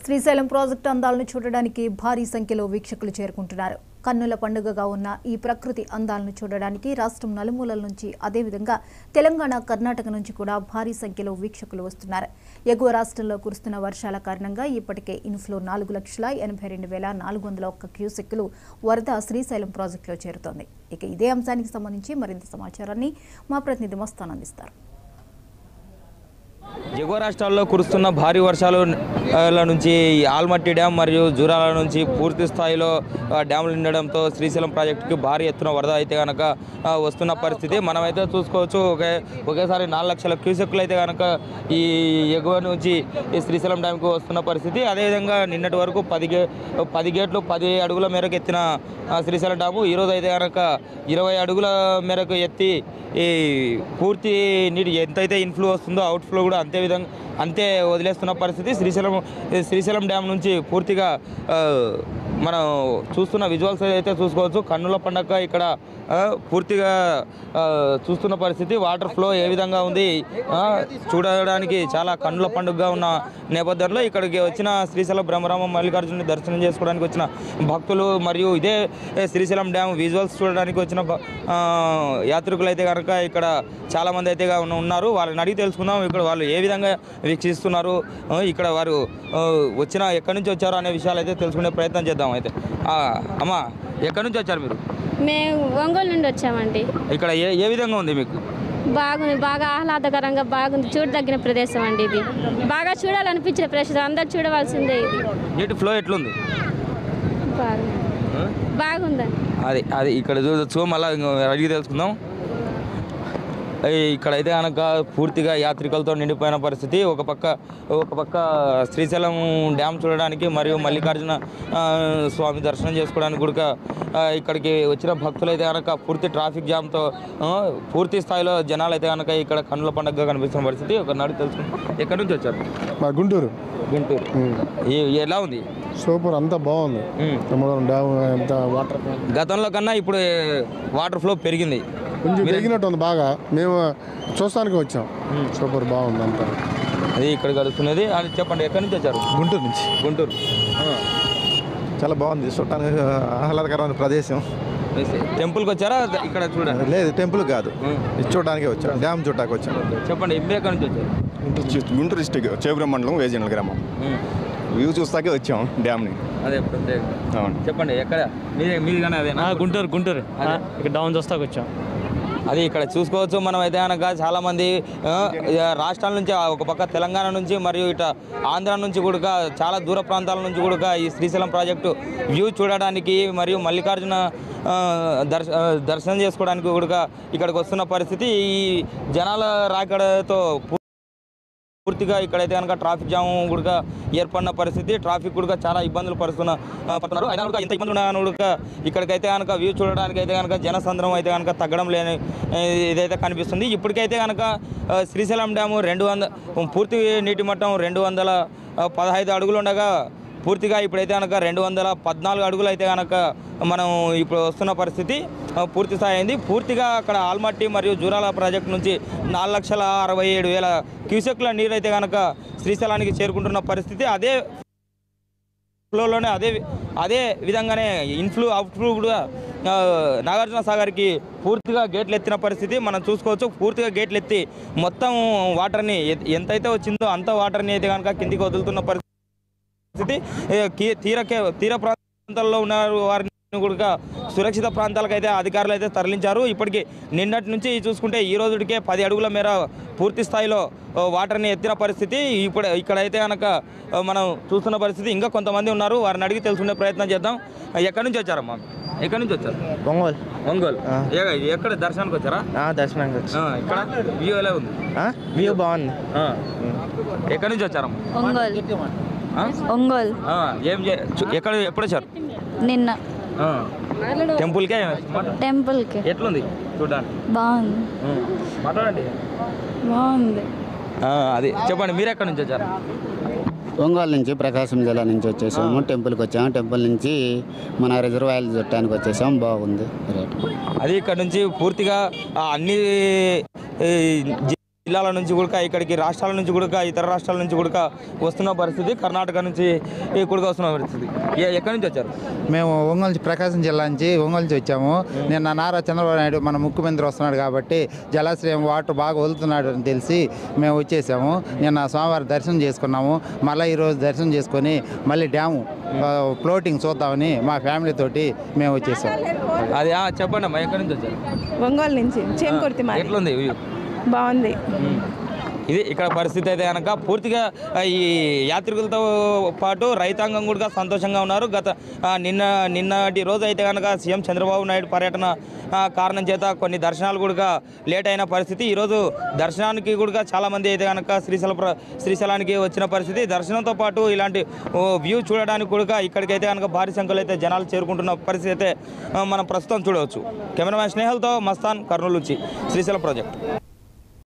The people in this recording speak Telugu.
శ్రీశైలం ప్రాజెక్టు అందాలను చూడడానికి భారీ సంఖ్యలో వీక్షకులు చేరుకుంటున్నారు కన్నుల పండుగగా ఉన్న ఈ ప్రకృతి అందాలను చూడడానికి రాష్ట్రం నలుమూలల నుంచి అదేవిధంగా తెలంగాణ కర్ణాటక నుంచి కూడా భారీ సంఖ్యలో వీక్షకులు వస్తున్నారు ఎగువ రాష్ట్రంలో కురుస్తున్న వర్షాల కారణంగా ఇప్పటికే ఇన్ఫ్లో నాలుగు లక్షల ఎనభై రెండు వేల నాలుగు వందల ఒక్క క్యూసెక్కులు వరద శ్రీశైలం ప్రాజెక్టులో చేరుతోంది ఇక ఇదే అంశానికి సంబంధించి మరింత సమాచారాన్ని మా ప్రతినిధి మస్తాన్ అందిస్తారు ఎగువ రాష్ట్రాల్లో కురుస్తున్న భారీ వర్షాలు ఆ, ల నుంచి ఆల్మట్టి డ్యామ్ మరియు జూరాల నుంచి పూర్తి స్థాయిలో ఆ, డ్యాములు నిండడంతో శ్రీశైలం ప్రాజెక్టుకి భారీ ఎత్తున వరద అయితే కనుక ఆ, వస్తున్న పరిస్థితి మనమైతే చూసుకోవచ్చు ఒకే ఒకేసారి నాలుగు లక్షల క్యూసెక్లు అయితే కనుక ఈ ఎగువ నుంచి ఈ శ్రీశైలం డ్యామ్కి వస్తున్న పరిస్థితి అదేవిధంగా నిన్నటి వరకు పది గే పది గేట్లు పది అడుగుల మేరకు ఎత్తిన ఆ, శ్రీశైలం డ్యాము ఈరోజు అయితే కనుక ఇరవై అడుగుల మేరకు ఎత్తి ఈ పూర్తి నీటి ఎంతైతే ఇన్ఫ్లో వస్తుందో అవుట్ఫ్లో కూడా అంతే విధంగా అంతే వదిలేస్తున్న పరిస్థితి శ్రీశైలం ఈ శ్రీశైలం డ్యామ్ నుంచి పూర్తిగా ఆ, మనం చూస్తున్న విజువల్స్ అయితే చూసుకోవచ్చు కన్నుల పండగ ఇక్కడ ఆ, పూర్తిగా ఆ, చూస్తున్న పరిస్థితి వాటర్ ఫ్లో ఏ విధంగా ఉంది ఆ, చూడడానికి చాలా కన్నుల పండుగగా ఉన్న నేపథ్యంలో ఇక్కడికి వచ్చిన శ్రీశైలం బ్రహ్మరామ మల్లికార్జున దర్శనం చేసుకోవడానికి వచ్చిన భక్తులు మరియు ఇదే ఏ, శ్రీశైలం డ్యామ్ విజువల్స్ చూడడానికి వచ్చిన భ- ఆ, యాత్రికులు అయితే కనుక ఇక్కడ చాలా మంది అయితే గా ఉన్న- ఉన్నారు వాళ్ళని అడిగి తెలుసుకుందాం ఇక్కడ వాళ్ళు ఏ విధంగా వీక్షిస్తున్నారు ఆ, ఇక్కడ వారు ఆ, వచ్చిన ఎక్కడి నుంచి వచ్చారు అనే విషయాలు అయితే తెలుసుకునే ప్రయత్నం చేద్దాం అయితే ఆ, అమ్మ ఎక్కడి నుంచి వచ్చారు మీరు మేము ఒంగోలు నుండి వచ్చామండి ఇక్కడ ఏ ఏ విధంగా ఉంది మీకు బాగుంది బాగా ఆహ్లాదకరంగా బాగుంది చూడదగిన ప్రదేశం అండి ఇది బాగా చూడాలనిపించిన ప్రదేశం అందరు చూడవలసిందే ఇది నీటి ఫ్లో ఎట్లుంది బాగుంది ఆ? బాగుందండి అది అది ఇక్కడ చూడొచ్చు మళ్ళీ అడిగి తెలుసుకుందాం ఈ ఇక్కడైతే కనుక పూర్తిగా యాత్రికులతో నిండిపోయిన పరిస్థితి ఒక పక్క ఒక పక్క శ్రీశైలం డ్యామ్ చూడడానికి మరియు మల్లికార్జున ఆ, స్వామి దర్శనం చేసుకోవడానికి కూడా ఆ, ఇక్కడికి వచ్చిన భక్తులు అయితే కనుక పూర్తి ట్రాఫిక్ జామ్తో ఆ, పూర్తి స్థాయిలో జనాలు అయితే కనుక ఇక్కడ కన్నుల పండుగగా కనిపిస్తున్న పరిస్థితి ఒక నాడు తెలుసుకుందాం ఎక్కడి నుంచి వచ్చారు మా గుంటూరు గుంటూరు ఈ- ఎలా ఉంది సూపర్ అంతా బాగుంది ఉమ్. తమ్ముడు డ్యామ్ ఎంత వాటర్ గతంలో కన్నా ఇప్పుడు వాటర్ ఫ్లో పెరిగింది కొంచెం పెరిగినట్టు ఉంది బాగా మేము చూస్తానికి వచ్చాం సూపర్ బాగుంది అంతా అది ఇక్కడ గడుస్తున్నది అది చెప్పండి ఎక్కడి నుంచి వచ్చారు గుంటూరు నుంచి గుంటూరు చాలా బాగుంది చూడటానికి ఆహ్లాదకరమైన ప్రదేశం టెంపుల్కి వచ్చారా ఇక్కడ చూడండి లేదు టెంపుల్ కాదు ఇది చూడడానికి వచ్చాం డ్యామ్ చూడటానికి వచ్చాం చెప్పండి ఎంబీ ఎక్కడి నుంచి వచ్చారు గుంటూరు డిస్టిక్ చేపురం మండలం వేజెండ్ల గ్రామం వ్యూ చూస్తాకే వచ్చాం డ్యామ్ని అదే ప్రత్యేక అవును చెప్పండి ఎక్కడ మీది మీది కానీ అదేనా ఆ, గుంటూరు గుంటూరు ఆ, ఇక్కడ డౌన్ చూస్తాకు వచ్చాం అది ఇక్కడ చూసుకోవచ్చు మనం అయితే కనుక చాలా మంది ఆ, ఇక రాష్ట్రాల నుంచి ఆ, ఒక పక్క తెలంగాణ నుంచి మరియు ఇట ఆంధ్ర నుంచి కూడా చాలా దూర ప్రాంతాల నుంచి కూడా ఈ శ్రీశైలం ప్రాజెక్టు వ్యూ చూడడానికి మరియు మల్లికార్జున ఆ, దర్శ ఆ, దర్శనం చేసుకోవడానికి కూడా ఇక్కడికి వస్తున్న పరిస్థితి ఈ జనాల రాకడతో పూర్తిగా ఇక్కడైతే కనుక ట్రాఫిక్ జామ్ కూడా ఏర్పడిన పరిస్థితి ట్రాఫిక్ కూడా చాలా ఇబ్బందులు పరుస్తున్న ఆ, పడుతున్నారు అయినా కూడా ఎంత ఇబ్బంది ఉన్నా కూడా ఇక్కడికైతే కనుక వ్యూ చూడడానికి అయితే కనుక జనసంద్రం అయితే కనుక తగ్గడం లేని ఆ, ఇదైతే కనిపిస్తుంది ఇప్పటికైతే కనుక ఆ, శ్రీశైలం డ్యాము రెండు వంద పూర్తి నీటి మట్టం రెండు వందల ఆ, పదహైదు అడుగులు ఉండగా పూర్తిగా ఇప్పుడైతే కనుక రెండు వందల పద్నాలుగు అడుగులు అయితే కనుక మనం ఇప్పుడు వస్తున్న పరిస్థితి ఆ, పూర్తి స్థాయి అయింది పూర్తిగా అక్కడ ఆల్మట్టి మరియు జూరాల ప్రాజెక్టు నుంచి నాలుగు లక్షల అరవై ఏడు వేల క్యూసెక్ల నీరు అయితే కనుక శ్రీశైలానికి చేరుకుంటున్న పరిస్థితి అదే ఫ్లోలోనే అదే అదే విధంగానే ఇన్ఫ్లూ అవుట్ఫ్లూ కూడా ఆ, నాగార్జున సాగర్కి పూర్తిగా గేట్లు ఎత్తిన పరిస్థితి మనం చూసుకోవచ్చు పూర్తిగా గేట్లు ఎత్తి మొత్తం వాటర్ని ఎ- ఎంతైతే వచ్చిందో అంత వాటర్ని అయితే కనుక కిందికి వదులుతున్న పరిస్థితి ఏ, కీ- తీర కే- తీర ప్రాంతాల్లో ఉన్న వారిని కూడా సురక్షిత ప్రాంతాలకు అయితే అధికారులు అయితే తరలించారు ఇప్పటికి నిన్నటి నుంచి చూసుకుంటే ఈ రోజుకే పది అడుగుల మేర పూర్తి స్థాయిలో ఆ, వాటర్ని ఎత్తిన పరిస్థితి ఇప్పుడు ఇక్కడైతే కనుక ఆ, మనం చూస్తున్న పరిస్థితి ఇంకా కొంతమంది ఉన్నారు వారిని అడిగి తెలుసుకునే ప్రయత్నం చేద్దాం ఆ, ఎక్కడి నుంచి వచ్చారమ్మా ఎక్కడి నుంచి వచ్చారు ఒంగోలు ఒంగోలు ఏ- ఎక్కడ దర్శనానికి వచ్చారా దర్శనానికి వచ్చి ఆ, ఇక్కడ వ్యూ ఎలా ఉంది వ్యూ బాగుంది ఆ. ఎక్కడి నుంచి వచ్చారమ్మా ఒంగోలు ఆ? ఒంగోలు ఆ, ఏం చే- చు- ఎక్కడ ఎప్పుడు వచ్చారు నిన్న ఆ. టెంపుల్కే టెంపుల్కి ఎట్లుంది చూడడానికి బాగుంది మాట్లాడండి బాగుంది అది చెప్పండి మీరు ఎక్కడి నుంచి వచ్చారు ఒంగోలు నుంచి ప్రకాశం జిల్లా నుంచి వచ్చేసాము టెంపుల్కి వచ్చాము టెంపుల్ నుంచి మన రిజర్వాయర్ చుట్టానికి వచ్చేసాము బాగుంది రేట్ అది ఇక్కడ నుంచి పూర్తిగా ఆ, అన్ని ఈ, జి- జిల్లాల నుంచి కూడా ఇక్కడికి రాష్ట్రాల నుంచి కూడా ఇతర రాష్ట్రాల నుంచి కూడా వస్తున్న పరిస్థితి కర్ణాటక నుంచి కూడా వస్తున్న పరిస్థితి ఎ- ఎక్కడి నుంచి వచ్చారు మేము ఒంగోలు నుంచి ప్రకాశం జిల్లా నుంచి ఒంగోలు నుంచి వచ్చాము నిన్న నారా చంద్రబాబు నాయుడు మన ముఖ్యమంత్రి వస్తున్నాడు కాబట్టి జలాశ్రయం వాటర్ బాగా వదులుతున్నాడు అని తెలిసి మేము వచ్చేసాము నిన్న స్వామివారి దర్శనం చేసుకున్నాము మళ్ళీ ఈరోజు దర్శనం చేసుకొని మళ్ళీ డ్యాము ఆ, ఫ్లోటింగ్ చూద్దామని మా ఫ్యామిలీ తోటి మేము వచ్చేసాము అది ఆ, చెప్పండి అమ్మా ఎక్కడి నుంచి వచ్చారు ఒంగోలు నుంచి చేమకుర్తి మాది ఎట్లుంది వ్యూ బాగుంది ఇది ఇక్కడ పరిస్థితి అయితే కనుక పూర్తిగా ఆ, ఈ యాత్రికులతో పాటు రైతాంగం కూడా సంతోషంగా ఉన్నారు గత ఆ, నిన్న నిన్నటి రోజు అయితే కనుక సీఎం చంద్రబాబు నాయుడు పర్యటన ఆ, కారణం చేత కొన్ని దర్శనాలు కూడా లేట్ అయిన పరిస్థితి ఈరోజు దర్శనానికి కూడా చాలామంది అయితే కనుక శ్రీశైల ప్ర- శ్రీశైలానికి వచ్చిన పరిస్థితి దర్శనంతో పాటు ఇలాంటి ఓ, వ్యూ చూడడానికి కూడా ఇక్కడికైతే కనుక భారీ సంఖ్యలో అయితే జనాలు చేరుకుంటున్న పరిస్థితి అయితే ఆ, మనం ప్రస్తుతం చూడవచ్చు కెమెరామ్యాన్ స్నేహల్తో మస్తాన్ కర్నూలు నుంచి శ్రీశైలం ప్రాజెక్ట్